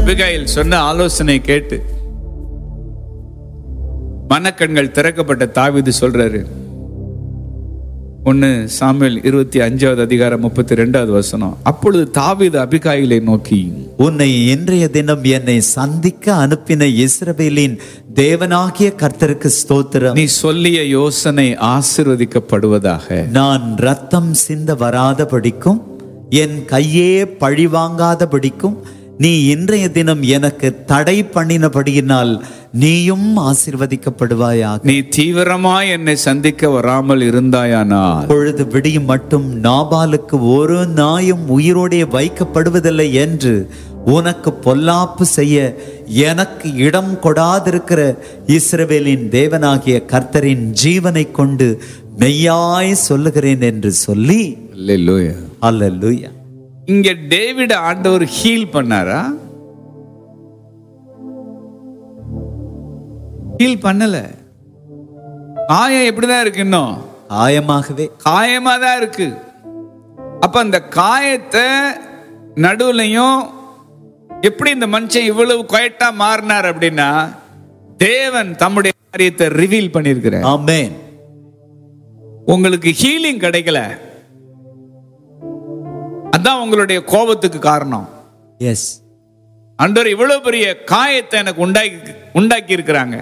Abigail சொன்ன ஆலோசனை கேட்டு மனக்கண்கள் திறக்கப்பட்ட தாவீது சொல்றாரு ஒன்னு சாமுவேல் இருபத்தி அஞ்சாவது அதிகாரம் முப்பத்தி ரெண்டாவது வசனம் அப்பொழுது தாவீது அபிகாயிலை நோக்கி உன்னை இன்றைய தினம் என்னை சந்திக்க அனுப்பின இஸ்ரவேலின் தேவனாகிய கர்த்தருக்கு ஸ்தோத்திரம் நீ சொல்லிய யோசனை ஆசிர்வதிக்கப்படுவதாக நான் ரத்தம் சிந்த வராதபடிக்கும் என் கையே பழி வாங்காதபடிக்கும் நீ இன்றைய தினம் எனக்கு தடை பண்ணினபடியினால் நீயும் ஆசிர்வதிக்கப்படுவாயாக நீ தீவிரமாய் என்னை சந்திக்க வராமல் இருந்தாயானால் பொழுது விடியும் மட்டும் நாபாலுக்கு ஒரு நாயும் உயிரோடே வைக்கப்படுவதில்லை என்று உனக்கு பொல்லாப்பு செய்ய எனக்கு இடம் கொடாதிருக்கிற இஸ்ரவேலின் தேவனாகிய கர்த்தரின் ஜீவனை கொண்டு மெய்யாய் சொல்லுகிறேன் என்று சொல்லி அல்லேலூயா அல்லேலூயா இங்க டேவிட் ஆண்டவர் ஹீல் பண்ணாரா ஹீல் பண்ணல காயம் எப்படிதான் இருக்கு இன்னும் ஆயமாகவே காயமா தான் இருக்கு அப்ப அந்த காயத்தை நடுவுலையும் எப்படி இந்த மனுஷன் இவ்வளவு குயட்டா மாறினார் அப்படின்னா தேவன் தம்முடைய காரியத்தை ரிவீல் பண்ணியிருக்கிறார் ஆமென் உங்களுக்கு ஹீலிங் கிடைக்கல அதான் உங்களுடைய கோபத்துக்கு காரணம் எஸ் ஆண்டவர் இவ்வளவு பெரிய காயத்தை எனக்கு உண்டாக்கி உண்டாக்கி இருக்கிறாங்க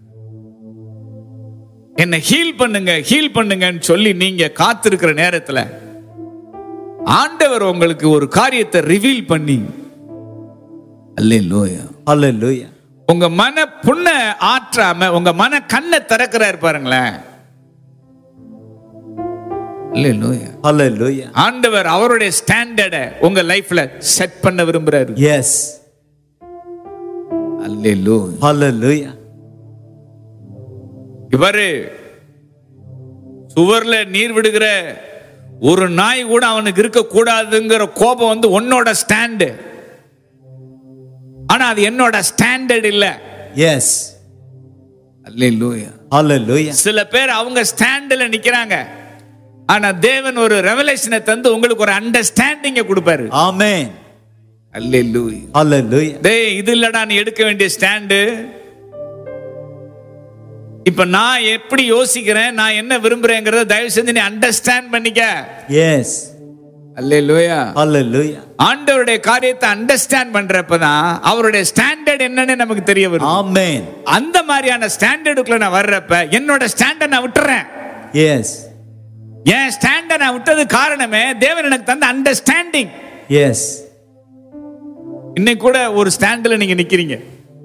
என்ன ஹீல் பண்ணுங்க ஹீல் பண்ணுங்கன்னு சொல்லி நீங்க காத்திருக்கிற நேரத்துல ஆண்டவர் உங்களுக்கு ஒரு காரியத்தை ரிவீல் பண்ணி அல்லேலூயா அல்லேலூயா உங்க மன புண்ண ஆற்றாம உங்க மன கண்ணை திறக்கிறாரு பாருங்களேன் அல்லேலூயா அல்லேலூயா ஆண்டவர் அவருடைய ஸ்டாண்டர்டை உங்க லைஃப்ல செட் பண்ண விரும்புறாரு எஸ் அல்லேலூயா அல்லேலூயா இவரு சுவர்ல நீர் விடுகிற ஒரு நாய் கூட அவனுக்கு இருக்க கூடாதுங்கிற கோபம் வந்து உன்னோட ஸ்டாண்டு ஆனா அது என்னோட ஸ்டாண்டர்ட் இல்ல எஸ் அல்லேலூயா அல்லேலூயா சில பேர் அவங்க ஸ்டாண்டில் நிக்கிறாங்க ஆனா தேவன் ஒரு ரெவலேஷனை தந்து உங்களுக்கு ஒரு அண்டர்ஸ்டாண்டிங்க கொடுப்பாரு ஆமென் அல்லேலூயா அல்லேலூயா டேய் இது இல்லடா நீ எடுக்க வேண்டிய ஸ்டாண்டு இப்ப நான் எப்படி யோசிக்கிறேன் நான் என்ன விரும்புறேங்கிறத தயவு செஞ்சு நீ அண்டர்ஸ்டாண்ட் பண்ணிக்க எஸ் அல்லேலூயா அல்லேலூயா ஆண்டவருடைய காரியத்தை அண்டர்ஸ்டாண்ட் பண்றப்பதான் அவருடைய ஸ்டாண்டர்ட் என்னன்னு நமக்கு தெரிய வரும் ஆமென் அந்த மாதிரியான ஸ்டாண்டர்டுக்குள்ள நான் வர்றப்ப என்னோட ஸ்டாண்டர்ட் நான் விட்டுறேன் எஸ் என் ஸ்டாண்டர்ட் நான் விட்டது காரணமே தேவன் எனக்கு தந்த அண்டர்ஸ்டாண்டிங் எஸ் இன்னைக்கு கூட ஒரு ஸ்டாண்டில் நீங்க நிக்கிறீங்க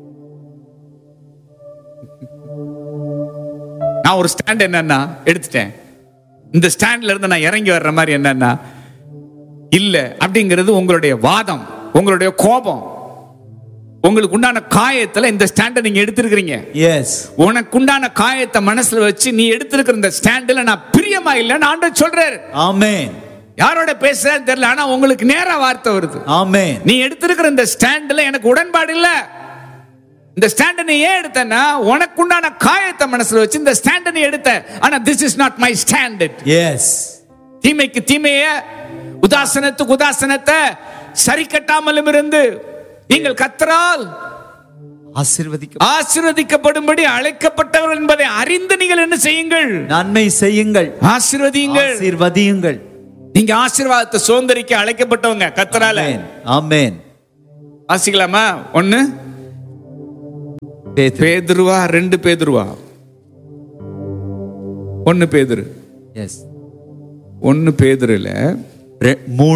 நான் ஒரு ஸ்டாண்ட் என்னன்னா எடுத்துட்டேன் இந்த ஸ்டாண்ட்ல இருந்து நான் இறங்கி வர்ற மாதிரி என்னன்னா இல்ல அப்படிங்கிறது உங்களுடைய வாதம் உங்களுடைய கோபம் உங்களுக்கு உண்டான காயத்துல இந்த ஸ்டாண்டை நீங்க எடுத்திருக்கிறீங்க எஸ் உனக்கு உண்டான காயத்தை மனசுல வச்சு நீ எடுத்திருக்கிற இந்த ஸ்டாண்டில் நான் பிரியமா இல்லைன்னு ஆண்டவர் சொல்றாரு ஆமென் யாரோட பேசுறான்னு தெரியல ஆனா உங்களுக்கு நேரா வார்த்தை வருது ஆமென் நீ எடுத்திருக்கிற இந்த ஸ்டாண்ட்ல எனக்கு உடன்பாடு இல்ல இந்த ஸ்டாண்ட் நீ ஏன் எடுத்தனா உனக்கு உண்டான காயத்தை மனசுல வச்சு இந்த ஸ்டாண்ட் நீ எடுத்த ஆனா this is not my standard yes தீமைக்கு தீமைய உதாசனத்துக்கு உதாசனத்தை சரி கட்டாமலும் இருந்து நீங்கள் கத்தரால் ஆசீர்வதிக்க ஆசீர்வதிக்கப்படும்படி அழைக்கப்பட்டவர்கள் என்பதை அறிந்து நீங்கள் என்ன செய்யுங்கள் நன்மை செய்யுங்கள் ஆசீர்வதியுங்கள் ஆசீர்வதியுங்கள் நீங்க ஆசீர்வாதத்தை சுதந்திரிக்க அழைக்கப்பட்டவங்க கத்தரால ஆமென் ஆமென் வாசிக்கலாமா ஒண்ணு பேதுரு பேதுருவா ரெண்டு பேதுருவா ஒன்னு பேதுரு எஸ் ஒன்னு பேதுருல மூணு